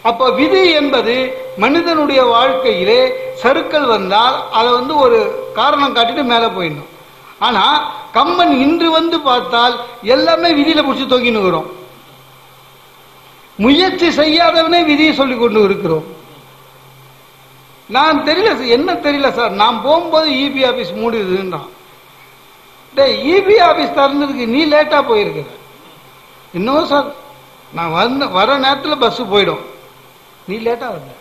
அப்ப விதி என்பது மனிதனுடைய வாழ்க்கையிலே சறுக்கல் வந்தால் அதை வந்து ஒரு காரணம் காட்டிட்டு மேலே போயிடணும் ஆனா கம்பன் இன்று வந்து பார்த்தால் எல்லாமே விதியில பிடிச்சி தொங்கின்னு இருக்கிறோம் முயற்சி செய்யாதவனே விதியை சொல்லி கொண்டு இருக்கிறோம் நான் தெரியல சார், என்ன தெரியல சார் நான் போகும்போது இபி ஆபீஸ் மூடிதுன்றான் டேய் இபி ஆபீஸ் திறந்ததுக்கு நீ லேட்டா போயிருக்கிற இன்னும் சார் நான் வந்த வர நேரத்தில் பஸ் போயிடும் நீ லேட்டா வந்த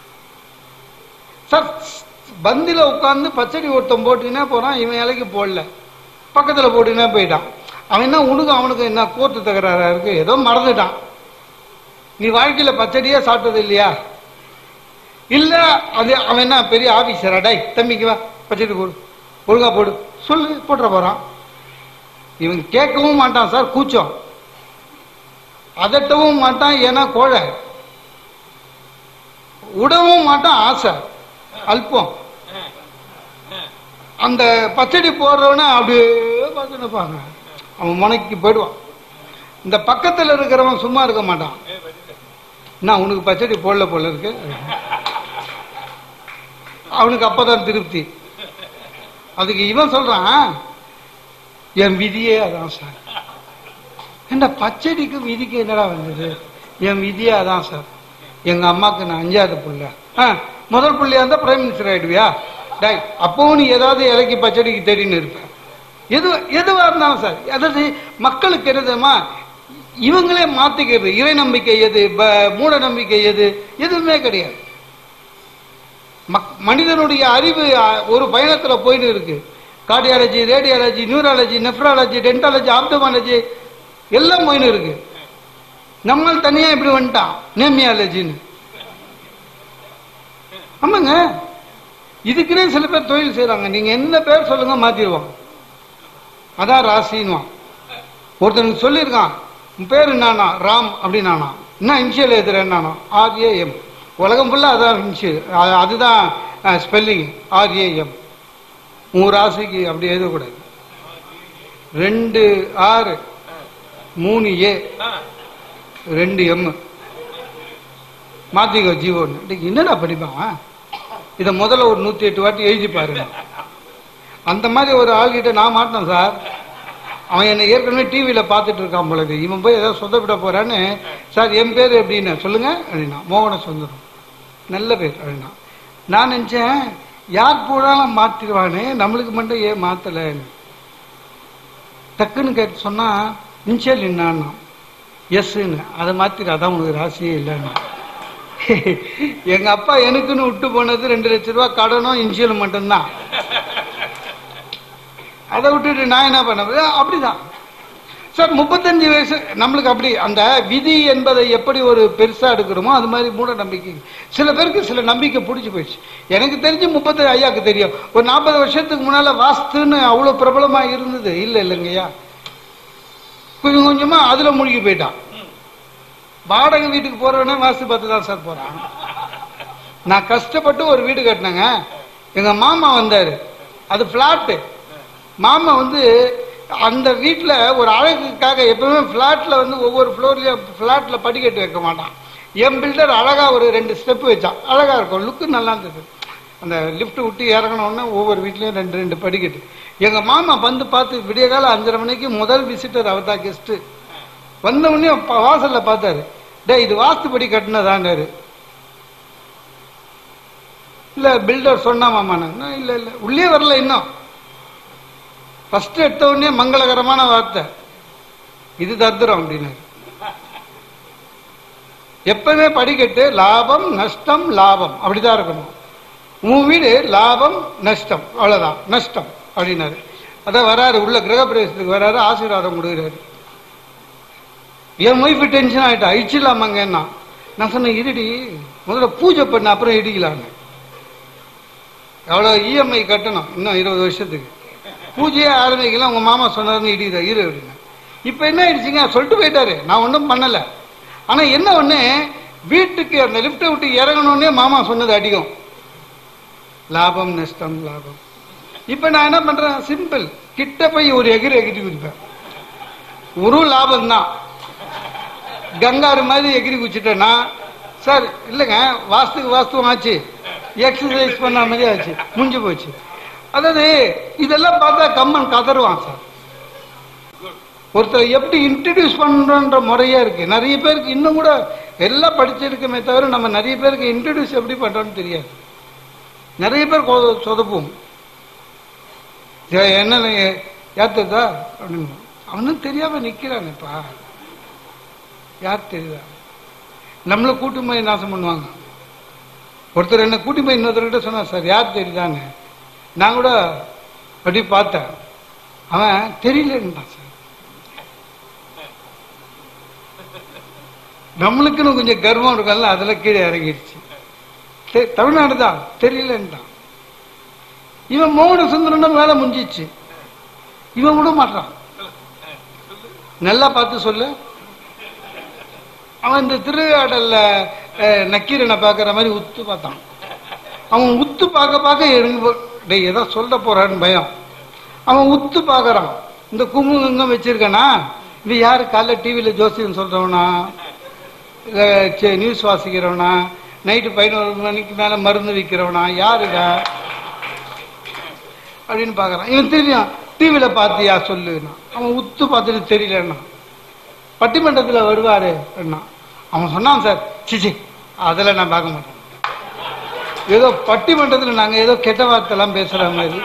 சார் பந்தில உட்காந்து பச்சடி ஒருத்தன் போட்டுக்கினே போறான் இவன் இலைக்கு போடல பக்கத்துல போட்டுக்கினே போயிட்டான் அவன் என்ன உனக்கு அவனுக்கு என்ன கோர்ட்டு தகராறா இருக்கு ஏதோ மறந்துட்டான் நீ வாழ்க்கையில பச்சடியே சாப்பிட்டது இல்லையா இல்ல அது அவன் என்ன பெரிய ஆபீசரா டை தம்பிக்கு வா பச்சடி போடு ஒழுங்கா போடு சொல்லு போட்டுற போறான் இவன் கேட்கவும் மாட்டான் சார் கூச்சம் அதட்டவும் மாட்டான் ஏன்னா கோழை விடவும் மாட்டான் ஆசை அல்பம் அந்த பச்சடி போடுறவன அப்படியே பார்த்து நிற்பாங்க அவன் முனைக்கு போயிடுவான் இந்த பக்கத்துல இருக்கிறவன் சும்மா இருக்க மாட்டான் நான் உனக்கு பச்சடி போடல போல இருக்கு அவனுக்கு அப்பதான் திருப்தி அதுக்கு இவன் சொல்றான் என் விதியே அதான் சார் என்ன பச்சடிக்கு விதிக்கு என்னடா வந்தது என் விதியே அதான் சார் எங்க அம்மாக்கு நான் அஞ்சாவது புள்ள ஆ, முதல் புள்ளையா இருந்தா பிரைம் மினிஸ்டர் ஆயிடுவியா டேய் அப்பவும் நீ ஏதாவது இலைக்கு பச்சடிக்கு தேடின்னு இருப்ப எது எதுவா இருந்தாலும் சார் அதாவது மக்களுக்கு என்னதுமா இவங்களே மாத்திக்கிறது இறை நம்பிக்கை எது ப- மூட நம்பிக்கை எது எதுவுமே கிடையாது மக்- மனிதனுடைய அறிவு அ, ஒரு பயணத்துல போயிட்டு இருக்கு cardiology radiology neurology nephrology dentology ophthalmology எல்லாம் போயின்னு இருக்கு நம்மால் தனியா இப்படி வந்துட்டான் நேமியாலஜின்னு ஆமாங்க இதுக்குன்னே சில பேர் தொழில் செய்றாங்க நீங்க என்ன பேர் சொல்லுங்க மாத்திடுவான் அதான் ராசின்வான் ஒருத்தனுக்கு சொல்லியிருக்கான் உன் பேர் என்னன்னா ராம் அப்படின்னானா என்ன இனிஷியல் எதிரேன்னானா ஆர்ஏஎம் உலகம் ஃபுல்லா அதான் இனிஷியல் அ- அதுதான் ஸ்பெல்லிங் ஆர்ஏஎம் உன் ராசிக்கு அப்படி எழுதக்கூடாது ரெண்டு ஆறு மூணு ஏ ரெண்டு எம் மாத்திக்கோ ஜீவோன்னு டேய், என்னடா படிப்பான் இதை முதல்ல ஒரு நூத்தி எட்டு வாட்டி எழுதி பாருங்க அந்த மாதிரி ஒரு ஆள்கிட்ட நான் மாட்டேன் சார் அவன் என்னை ஏற்கனவே டிவியில் பார்த்துட்டு இருக்கான் பொழுது இவன் போய் ஏதோ சொந்தப்பட போறான்னு சார் என் பேர் எப்படின்னு சொல்லுங்க அப்படின்னா மோகன சுந்தரம் நல்ல பேர் அப்படின்னா நான் நினைச்சேன் யார் போனாலும் மாத்திடுவானே நம்மளுக்கு மட்டும் ஏன் மாத்தலைன்னு டக்குன்னு கேட்டு சொன்னா இன்ஷியல் என்னான்னா எஸ்ன்னு அதை மாத்திர அதான் உனக்கு ராசியே இல்லைன்னு எங்க அப்பா எனக்குன்னு விட்டு போனது ரெண்டு லட்ச ரூபா கடனும் இன்ஷியல் மட்டும்தான் அதை விட்டுட்டு நான் என்ன பண்ண முடியும்? அப்படிதான் சார் முப்பத்தஞ்சு வயசு நம்மளுக்கு அப்படி அந்த விதி என்பதை எப்படி ஒரு பெருசா எடுக்கிறோமோ அது மாதிரி மூட நம்பிக்கை சில பேருக்கு சில நம்பிக்கை பிடிச்சி போயிடுச்சு எனக்கு தெரிஞ்சு முப்பத்தஞ்சு ஐயாக்கு தெரியும் ஒரு நாற்பது வருஷத்துக்கு முன்னால வாஸ்துன்னு அவ்வளவு பிரபலமா இருந்தது இல்ல இல்லைங்கய்யா கொஞ்சம் கொஞ்சமா அதுல மூழ்கி போயிட்டான் வாடகை வீட்டுக்கு போறவனே வாஸ்து பார்த்து தான் சார் போறான் நான் கஷ்டப்பட்டு ஒரு வீடு கட்டினேங்க எங்க மாமா வந்தாரு அது பிளாட்டு மாமா வந்து அந்த வீட்டில் ஒரு அழகுக்காக எப்பவுமே ஃப்ளாட்டில் வந்து ஒவ்வொரு ஃப்ளோர்லேயும் ஃப்ளாட்டில் படிக்கட்டு வைக்க மாட்டான் என் பில்டர் அழகாக ஒரு ரெண்டு ஸ்டெப் வச்சான் அழகாக இருக்கும் லுக்கு நல்லா இருந்தது அந்த லிஃப்ட் விட்டு இறங்கினோடனே ஒவ்வொரு வீட்லேயும் ரெண்டு ரெண்டு படிக்கட்டு எங்கள் மாமா வந்து பார்த்து விடிய காலம் அஞ்சரை மணிக்கு முதல் விசிட்டர் அவர் தான் கெஸ்ட்டு வந்த உடனே ப- வாசல்ல பார்த்தாரு டேய் இது வாஸ்துப்படி கட்டினதாண்டாரு இல்ல பில்டர் சொன்னா மாமாண்ணா இல்ல இல்ல உள்ளே வரல இன்னும் ஃபர்ஸ்ட் எடுத்த உடனே மங்களகரமான வார்த்தை இது தத்துரம் அப்படின்னாரு எப்பவுமே படிக்கட்டு லாபம் நஷ்டம் லாபம் அப்படிதான் இருக்கணும் உன் வீடு லாபம் நஷ்டம் அவ்வளவுதான் நஷ்டம் அப்படின்னாரு அதான் வராரு உள்ள கிரகப்பிரவேசத்துக்கு வராரு ஆசீர்வாதம் கொடுக்குறாரு என் ஒய்ஃபு டென்ஷன் ஆயிட்டா இடிச்சிடலாமாங்கன்னா நான் சொன்னேன் இருடி முதல்ல பூஜை பண்ண அப்புறம் இடிக்கலான்னு எவ்வளோ இஎம்ஐ கட்டணும் இன்னும் இருபது வருஷத்துக்கு பூஜையே ஆரம்பிக்கலாம் உங்க மாமா சொன்னாருன்னு இடிக்குதா இரு அப்படின்னு இப்போ என்ன ஆயிடுச்சுங்க சொல்லிட்டு போயிட்டாரு நான் ஒன்றும் பண்ணலை ஆனால் என்ன ஒன்று வீட்டுக்கு அந்த லிஃப்ட்டை விட்டு இறங்கணுன்னே மாமா சொன்னது அடிக்கும் லாபம் நஷ்டம் லாபம் இப்போ நான் என்ன பண்றேன் சிம்பிள் கிட்ட போய் ஒரு எகிரி எகிரி குதிப்பேன் ஒரு லாபம் தான் கங்காரு மாதிரி எகிரி குச்சிட்டேன்னா சார் இல்லைங்க வாஸ்துக்கு வாஸ்துவம் ஆச்சு எக்ஸசைஸ் பண்ண மாதிரி ஆச்சு முடிஞ்சு போச்சு அதாவது இதெல்லாம் பார்த்தா கம்மன் கதறுவான் சார் ஒருத்தர் எப்படி இன்ட்ரடியூஸ் பண்றன்ற முறையே இருக்கு நிறைய பேருக்கு இன்னும் கூட எல்லாம் படிச்சிருக்குமே தவிர நம்ம நிறைய பேருக்கு இன்ட்ரடியூஸ் எப்படி பண்றோம்னு தெரியாது நிறைய பேர் கொ- சொதப்பும் ஏ- என்ன ஏத்துதா அப்படின்னு அவனும் தெரியாம நிக்கிறானேப்பா யார் தெரியுதா நம்மள கூட்டு போய் நாசம் பண்ணுவாங்க ஒருத்தர் என்ன கூட்டி போய் இன்னொருத்தர்கிட்ட சொன்னார் சார் யார் தெரியுதான்னு நான் கூட அப்படி பார்த்தேன் அவன் தெரியலன்றான் சார் நம்மளுக்குன்னு கொஞ்சம் கர்வம் இருக்கும்ல அதில் கீழே இறங்கிடுச்சு தெ- தமிழ்நாடு தான் தெரியலன்றான் இவன் மோகன சுந்தரன் வேலை முடிஞ்சிச்சு இவன் விட மாட்டான் நல்லா பார்த்து சொல்லு அவன் இந்த திருவிழாடல்ல அஹ், நக்கீரனை பார்க்குற மாதிரி உத்து பார்த்தான் அவன் உத்து பார்க்க பார்க்க எனக்கு போ- டேய் ஏதோ சொல்ல போறான்னு பயம் அவன் உத்து பார்க்கறான் இந்த குங்குமம் இங்கும் வச்சிருக்கானா இது யாரு காலைல டிவியில ஜோசியம் சொல்றவனா இல்ல சே- நியூஸ் வாசிக்கிறவனா நைட்டு பதினோரு மணிக்கு மேல மருந்து விற்கிறவனா யாருடா அப்படின்னு பார்க்கறான் இவன் தெரியும் டிவியில பார்த்தியா சொல்லுன்னா அவன் உத்து பார்த்துட்டு தெரியலன்னா பட்டிமன்றத்துல வருவாரு அண்ணா அவன் சொன்னான் சார் சிச்சி அதெல்லாம் நான் பார்க்க மாட்டேன் ஏதோ பட்டிமன்றத்துல நாங்க ஏதோ கெட்ட வார்த்தை எல்லாம் பேசுற மாதிரி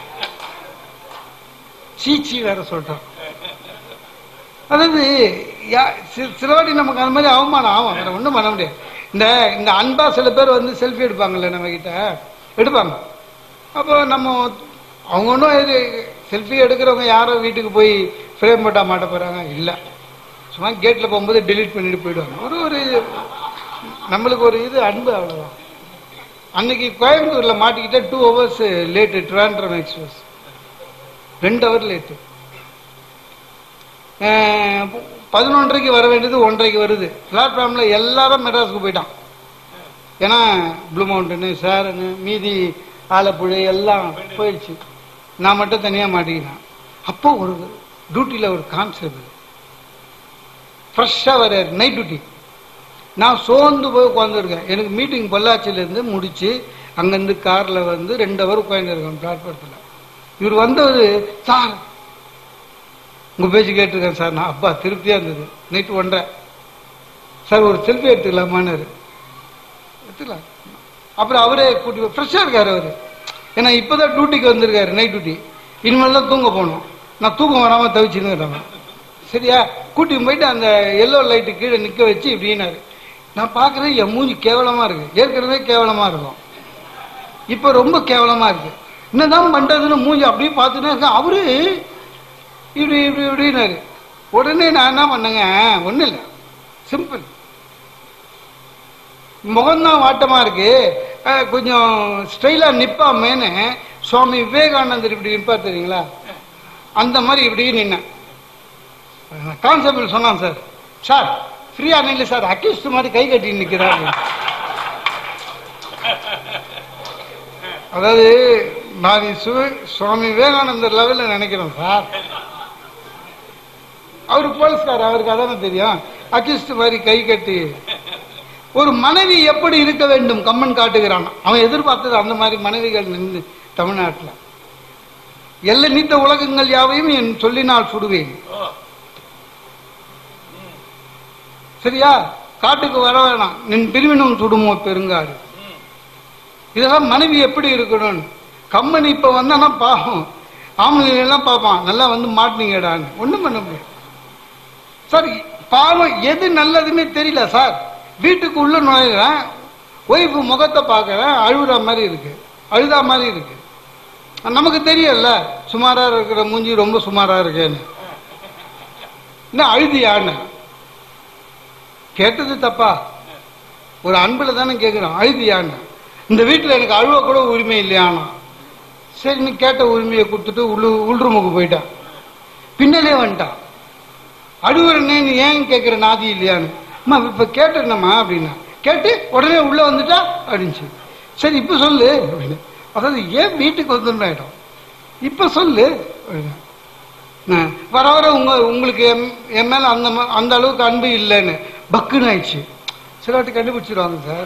சீச்சி வேற சொல்றோம் அதாவது யா- சி- சில வாட்டி நமக்கு அந்த மாதிரி அவமானம் ஆகும் வேற ஒண்ணும் பண்ண முடியாது இந்த இந்த அன்பா சில பேர் வந்து செல்ஃபி எடுப்பாங்கல்ல நம்ம கிட்ட எடுப்பாங்க அப்போ நம்ம அவங்க ஒன்றும் செல்ஃபி எடுக்கிறவங்க யாரும் வீட்டுக்கு போய் ஃப்ரேம் போட்டா மாட்ட போறாங்க இல்லை சும்மா கேட்ல போகும்போது டெலீட் பண்ணிட்டு போயிடுவாங்க ஒரு ஒரு இது நம்மளுக்கு ஒரு இது அன்பு அவ்வளவுதான் அன்னைக்கு கோயம்புத்தூர்ல மாட்டிக்கிட்ட two hours late Trivandrum express ரெண்டு ஹவர் லேட்டு பதினொன்றரைக்கு வர வேண்டியது ஒன்றரைக்கு வருது பிளாட்ஃபார்ம்ல எல்லாரும் மெட்ராஸுக்கு போயிட்டான் ஏன்னா ப்ளூ மவுண்டனு சேரனு மீதி ஆலப்புழை எல்லாம் போயிடுச்சு நான் மட்டும் தனியா மாட்டிக்கினேன் அப்போ ஒரு டியூட்டியில ஒரு கான்செப்ட் ஃப்ரெஷ்ஷாக வர நைட் டியூட்டி நான் சோர்ந்து போய் உட்காந்துருக்கேன் எனக்கு மீட்டிங் பொள்ளாச்சியிலேருந்து முடிச்சு அங்கேருந்து காரில் வந்து ரெண்டு ஹவர் உட்காந்துருக்கேன் பிளாட்ஃபாரத்தில் இவர் வந்தவர் சார் உங்கள் பேச்சு கேட்டிருக்கேன் சார் நான் அப்பா திருப்தியாக இருந்தது நைட்டு ஒன்றரை சார் ஒரு செல்ஃபி எடுத்துக்கலாமான்னு எடுத்துக்கலாம் அப்புறம் அவரே கூட்டி ஃப்ரெஷ்ஷாக இருக்காரு அவர் ஏன்னா இப்போதான் டியூட்டிக்கு வந்திருக்காரு நைட் டியூட்டி இனிமேல் தான் தூங்க போகணும் நான் தூக்கம் வராமல் தவிச்சுன்னு சரியா கூட்டி போயிட்டு அந்த எல்லோ லைட்டு கீழே நிற்க வச்சு இப்படின்னாரு நான் பார்க்குறேன் என் மூஞ்சி கேவலமாக இருக்கு ஏற்கனவே கேவலமாக இருக்கும் இப்போ ரொம்ப கேவலமாக இருக்கு என்னதான் பண்ணுறதுன்னு மூஞ்சி அப்படியே பார்த்துட்டே இருக்கேன் அவரு இப்படி இப்படி இப்படின்னாரு உடனே நான் என்ன பண்ணேங்க ஒன்றும் இல்லை சிம்பிள் முகம்தான் வாட்டமா இருக்கு அஹ் கொஞ்சம் ஸ்டைலா நிப்பாமேன்னு சுவாமி விவேகானந்தர் இப்படி நிப்பார் தெரியுங்களா அந்த மாதிரி இப்படி நின்னேன் கான்ஸ்டபிள் சொன்னான் சார் சார் ஃப்ரீயா நில்லு சார் அக்யூஸ்ட் மாதிரி கை கட்டி நிக்கிறாரு அதாவது நான் சு- சுவாமி விவேகானந்தர் லெவலில் நினைக்கிறேன் சார் அவரு போலீஸ்கார் அவருக்கு அதானே தெரியும் அக்யூஸ்ட் மாதிரி கை கட்டி ஒரு மனைவி எப்படி இருக்க வேண்டும் கம்மன் காட்டுகிறான் அவன் எதிர்பார்த்தது அந்த மாதிரி மனைவிகள் நின்று தமிழ்நாட்டில் எல்லை நீத்த உலகங்கள் யாவையும் என் சொல்லினால் சுடுவேன் சரியா காட்டுக்கு வர வேணாம் நின் பிரிவினும் சுடுமோ பெருங்காடு இதெல்லாம் மனைவி எப்படி இருக்கணும்னு கம்மன் இப்ப வந்தானா பாவம் ஆம்பளை எல்லாம் பார்ப்பான் நல்லா வந்து மாட்டினீங்கடான்னு ஒண்ணும் பண்ண முடியாது சார் பாவம் எது நல்லதுன்னே தெரியல சார் வீட்டுக்கு உள்ள நுழையிறேன் ஒய்ஃபு முகத்தை பார்க்கறேன் அழுகுற மாதிரி இருக்கு அழுதா மாதிரி இருக்கு நமக்கு தெரியல சுமாரா இருக்கிற மூஞ்சி ரொம்ப சுமாரா இருக்கேன்னு என்ன அழுதியான்னு கேட்டது தப்பா ஒரு அன்புல தானே கேட்கிறோம் அழுதியான்னு இந்த வீட்டுல எனக்கு அழுவ கூட உரிமை இல்லையானா சரி நீ கேட்ட உரிமையை கொடுத்துட்டு உள்ளு உள்ரூமுக்கு போயிட்டான் பின்னாலே வந்துட்டான் அழுவுறனே நீ ஏன் கேட்குற நாதி இல்லையான்னு அம்மா இப்ப கேட்டேன்னம்மா அப்படின்னா கேட்டு உடனே உள்ள வந்துட்டா அப்படின்ச்சு சரி இப்ப சொல்லு அப்படின்னு அதாவது ஏன் வீட்டுக்கு வந்துடும் ஆயிடும் இப்ப சொல்லு அப்படின்னா. நான் வர வர உங்க உங்களுக்கு என் என் மேல அந்த ம- அந்த அளவுக்கு அன்பு இல்லைன்னு பக்குன்னு ஆயிடுச்சு சில வாட்டி கண்டுபிடிச்சிருவாங்க சார்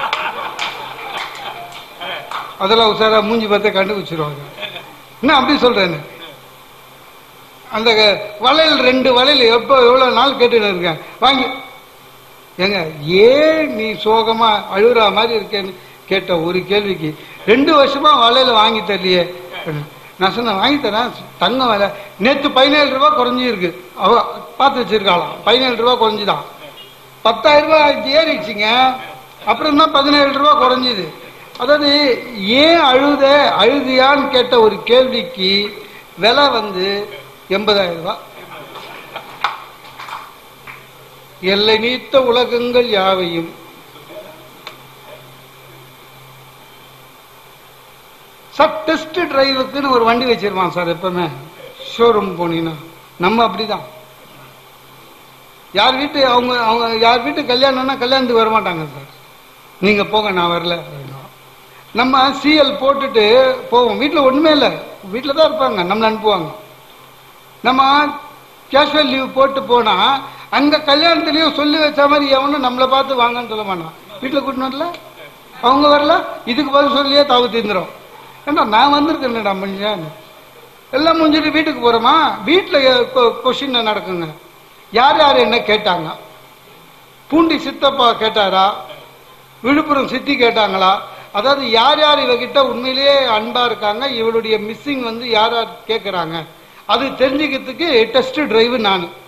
அதெல்லாம் உசாரா மூஞ்சி பார்த்தா கண்டுபிடிச்சிருவாங்க என்ன அப்படி சொல்றேன்னு அந்த வளையல் ரெண்டு வளையல் எப்போ எவ்வளவு நாள் கேட்டுட்டு இருக்கேன் வாங்கி ஏங்க ஏன் நீ சோகமா அழுகுற மாதிரி இருக்கேன்னு கேட்ட ஒரு கேள்விக்கு ரெண்டு வருஷமா வளையல வாங்கி தரலையே நான் சொன்னேன் வாங்கி தரேன் தங்கம் விலை நேற்று பதினேழு ரூபாய் குறைஞ்சிருக்கு அவ பார்த்து வச்சிருக்காளாம் பதினேழு ரூபாய் குறைஞ்சுதான் பத்தாயிரம் ரூபாய் ஏறிடுச்சுங்க அப்புறம் தான் பதினேழு ரூபாய் குறைஞ்சுது அதாவது ஏன் அழுத அழுதியான்னு கேட்ட ஒரு கேள்விக்கு விலை வந்து எண்பதாயிரம் ரூபாய் எல்லை நீத்த உலகங்கள் யாவையும் சார் டெஸ்ட் டிரைவுக்குன்னு ஒரு வண்டி வச்சிருப்பான் சார் எப்பவுமே ஷோரூம் போனீங்கன்னா நம்ம அப்படிதான் யார் வீட்டு அவங்க அவங்க யார் வீட்டு கல்யாணம்னா கல்யாணத்துக்கு வர மாட்டாங்க சார் நீங்க போங்க நான் வரல அப்படின்னுவான். நம்ம சிஎல் போட்டுட்டு போவோம் வீட்டில் ஒண்ணுமே இல்லை வீட்டில் தான் இருப்பாங்க நம்மளை அனுப்புவாங்க நம்ம கேஷுவல் லீவ் போட்டு போனா அங்க கல்யாணத்துலயும் சொல்லி வச்ச மாதிரி எவனும் நம்மளை பார்த்து வாங்கன்னு சொல்ல மாட்டான் வீட்டில் கூட்டினு வரல அவங்க வரல இதுக்கு பதில் சொல்லியே தவு தீர்ந்துரும் ஏண்டா நான் வந்திருக்கேன்டா மனுஷன் எல்லாம் முடிஞ்சிட்டு வீட்டுக்கு போறோமா வீட்டில் கொஷின் நடக்குங்க யார் யார் என்ன கேட்டாங்க பூண்டி சித்தப்பா கேட்டாரா விழுப்புரம் சித்தி கேட்டாங்களா அதாவது யார் யார் இவகிட்ட உண்மையிலேயே அன்பா இருக்காங்க இவளுடைய மிஸ்ஸிங் வந்து யார் யார் கேட்கறாங்க அது தெரிஞ்சுக்கிறதுக்கு டெஸ்ட் டிரைவ் நான்